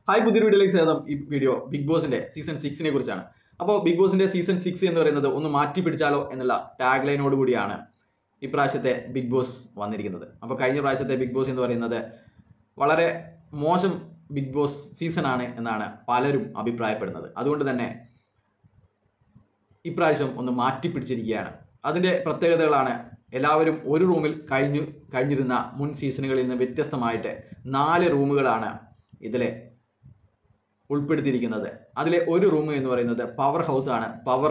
hi പുതിയ വീഡിയോയിലേക്ക് സ്വാഗതം ഈ വീഡിയോ ബിഗ് ബോസിന്റെ സീസൺ സിക്സിനെ കുറിച്ചാണ് അപ്പോൾ ബിഗ് ബോസിന്റെ സീസൺ സിക്സ് എന്ന് പറയുന്നത് ഒന്ന് മാറ്റി പിടിച്ചാലോ എന്നുള്ള ടാഗ് ലൈനോട് കൂടിയാണ് ഇപ്രാവശ്യത്തെ ബിഗ് ബോസ് വന്നിരിക്കുന്നത് അപ്പോൾ കഴിഞ്ഞ പ്രാവശ്യത്തെ ബിഗ് ബോസ് എന്ന് പറയുന്നത് വളരെ മോശം ബിഗ് ബോസ് സീസണാണ് എന്നാണ് പലരും അഭിപ്രായപ്പെടുന്നത് അതുകൊണ്ട് തന്നെ ഇപ്രാവശ്യം ഒന്ന് മാറ്റി പിടിച്ചിരിക്കുകയാണ് അതിൻ്റെ പ്രത്യേകതകളാണ് എല്ലാവരും ഒരു റൂമിൽ കഴിഞ്ഞു കഴിഞ്ഞിരുന്ന മുൻ സീസണുകളിൽ നിന്ന് വ്യത്യസ്തമായിട്ട് നാല് റൂമുകളാണ് ഇതിലെ ഉൾപ്പെടുത്തിയിരിക്കുന്നത് അതിലെ ഒരു റൂം എന്ന് പറയുന്നത് പവർ ഹൗസ് ആണ് പവർ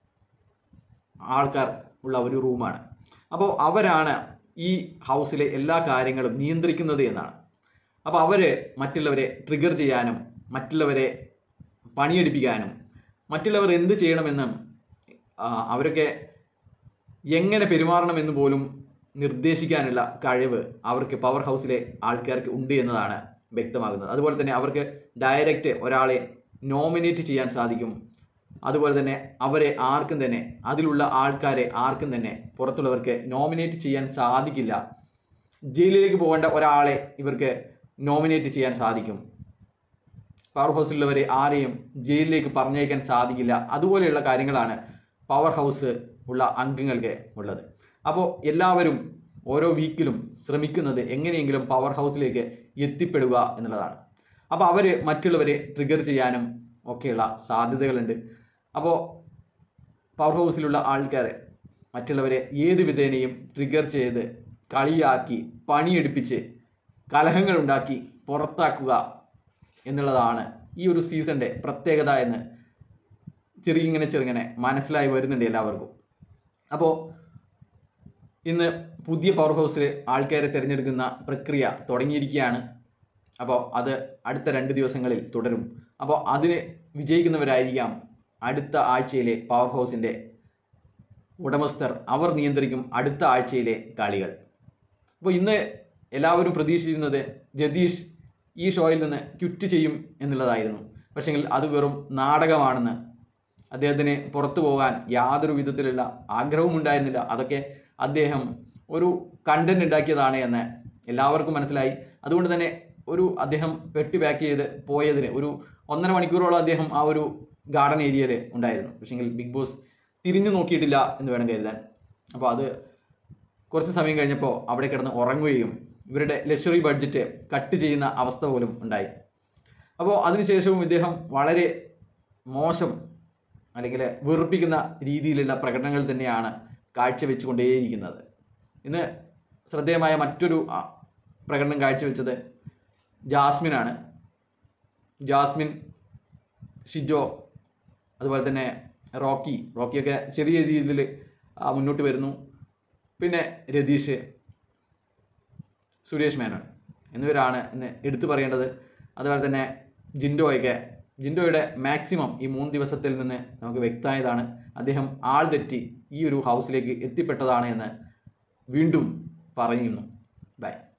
ആൾക്കാർ ഉള്ള ഒരു റൂമാണ് അപ്പോൾ അവരാണ് ഈ ഹൗസിലെ എല്ലാ കാര്യങ്ങളും നിയന്ത്രിക്കുന്നത് എന്നാണ് അപ്പോൾ അവർ മറ്റുള്ളവരെ ട്രിഗർ ചെയ്യാനും മറ്റുള്ളവരെ പണിയെടുപ്പിക്കാനും മറ്റുള്ളവർ എന്ത് ചെയ്യണമെന്നും ആ, അവരൊക്കെ എങ്ങനെ പെരുമാറണമെന്ന് പോലും നിർദ്ദേശിക്കാനുള്ള കഴിവ് അവർക്ക് പവർ ഹൗസിലെ ആൾക്കാർക്ക് ഉണ്ട് എന്നതാണ് വ്യക്തമാകുന്നത് അതുപോലെ തന്നെ അവർക്ക് ഡയറക്റ്റ് ഒരാളെ നോമിനേറ്റ് ചെയ്യാൻ സാധിക്കും അതുപോലെ തന്നെ അവരെ ആർക്കും തന്നെ അതിലുള്ള ആൾക്കാരെ ആർക്കും തന്നെ പുറത്തുള്ളവർക്ക് നോമിനേറ്റ് ചെയ്യാൻ സാധിക്കില്ല ജയിലിലേക്ക് പോകേണ്ട ഒരാളെ ഇവർക്ക് നോമിനേറ്റ് ചെയ്യാൻ സാധിക്കും പവർ ഹൗസിലുള്ളവരെ ആരെയും ജയിലിലേക്ക് പറഞ്ഞയക്കാൻ സാധിക്കില്ല അതുപോലെയുള്ള കാര്യങ്ങളാണ് പവർ ഹൗസ് ഉള്ള അംഗങ്ങൾക്ക് ഉള്ളത് അപ്പോൾ എല്ലാവരും ഓരോ വീക്കിലും ശ്രമിക്കുന്നത് എങ്ങനെയെങ്കിലും പവർ ഹൗസിലേക്ക് എത്തിപ്പെടുക എന്നുള്ളതാണ് അപ്പോൾ അവർ മറ്റുള്ളവരെ ട്രിഗർ ചെയ്യാനും ഒക്കെയുള്ള സാധ്യതകളുണ്ട് അപ്പോൾ പവർ ഹൗസിലുള്ള ആൾക്കാർ മറ്റുള്ളവരെ ഏത് വിധേനയും ട്രിഗർ ചെയ്ത് കളിയാക്കി പണിയെടുപ്പിച്ച് കലഹങ്ങൾ ഉണ്ടാക്കി പുറത്താക്കുക എന്നുള്ളതാണ് ഈ ഒരു സീസണിൻ്റെ പ്രത്യേകത എന്ന് ചെറുങ്ങനെ ചെറുങ്ങനെ മനസ്സിലായി വരുന്നുണ്ട് എല്ലാവർക്കും അപ്പോൾ ഇന്ന് പുതിയ പവർ ഹൗസിൽ ആൾക്കാരെ തിരഞ്ഞെടുക്കുന്ന പ്രക്രിയ തുടങ്ങിയിരിക്കുകയാണ് അപ്പോൾ അത് അടുത്ത രണ്ട് ദിവസങ്ങളിൽ തുടരും അപ്പോൾ അതിന് വിജയിക്കുന്നവരായിരിക്കാം അടുത്ത ആഴ്ചയിലെ പവർ ഹൗസിൻ്റെ ഉടമസ്ഥർ അവർ നിയന്ത്രിക്കും അടുത്ത ആഴ്ചയിലെ കളികൾ അപ്പോൾ ഇന്ന് എല്ലാവരും പ്രതീക്ഷിച്ചിരുന്നത് രതീഷ് ഈ ഷോയിൽ നിന്ന് ക്വിറ്റ് ചെയ്യും എന്നുള്ളതായിരുന്നു പക്ഷെങ്കിൽ അത് വെറും നാടകമാണെന്ന് അദ്ദേഹത്തിന് പുറത്തു പോകാൻ യാതൊരു വിധത്തിലുള്ള ആഗ്രഹവും ഉണ്ടായിരുന്നില്ല അതൊക്കെ അദ്ദേഹം ഒരു കണ്ടന്റ് ഉണ്ടാക്കിയതാണ് എന്ന് എല്ലാവർക്കും മനസ്സിലായി അതുകൊണ്ട് തന്നെ ഒരു അദ്ദേഹം പെട്ടി പാക്ക് ചെയ്ത് പോയതിന് ഒരു ഒന്നര മണിക്കൂറോളം അദ്ദേഹം ആ ഒരു ഗാർഡൻ ഏരിയയിൽ ഉണ്ടായിരുന്നു പക്ഷെങ്കിൽ ബിഗ് ബോസ് തിരിഞ്ഞു നോക്കിയിട്ടില്ല എന്ന് വേണം കരുതാൻ അപ്പോൾ അത് കുറച്ച് സമയം കഴിഞ്ഞപ്പോൾ അവിടെ കിടന്ന് ഉറങ്ങുകയും ഇവരുടെ ലക്ഷറി ബഡ്ജറ്റ് കട്ട് ചെയ്യുന്ന അവസ്ഥ പോലും ഉണ്ടായി അപ്പോൾ അതിനുശേഷവും ഇദ്ദേഹം വളരെ മോശം അല്ലെങ്കിൽ വെറുപ്പിക്കുന്ന രീതിയിലുള്ള പ്രകടനങ്ങൾ തന്നെയാണ് കാഴ്ചവെച്ചുകൊണ്ടേയിരിക്കുന്നത് ഇന്ന് ശ്രദ്ധേയമായ മറ്റൊരു ആ, പ്രകടനം കാഴ്ചവെച്ചത് ജാസ്മിനാണ് ജാസ്മിൻ ഷിജോ അതുപോലെ തന്നെ റോക്കി റോക്കിയൊക്കെ ചെറിയ രീതിയിൽ ആ, മുന്നോട്ട് വരുന്നു പിന്നെ രതീഷ് സുരേഷ് മേനോൻ എന്നിവരാണ് ഇന്ന് എടുത്തു പറയേണ്ടത് അതുപോലെ തന്നെ ജിൻഡോയൊക്കെ ജിൻഡോയുടെ മാക്സിമം ഈ മൂന്ന് ദിവസത്തിൽ നിന്ന് നമുക്ക് വ്യക്തമായതാണ് അദ്ദേഹം ആൾ തെറ്റി ഈ ഒരു ഹൗസിലേക്ക് എത്തിപ്പെട്ടതാണ് എന്ന് വീണ്ടും പറയുന്നു ബൈ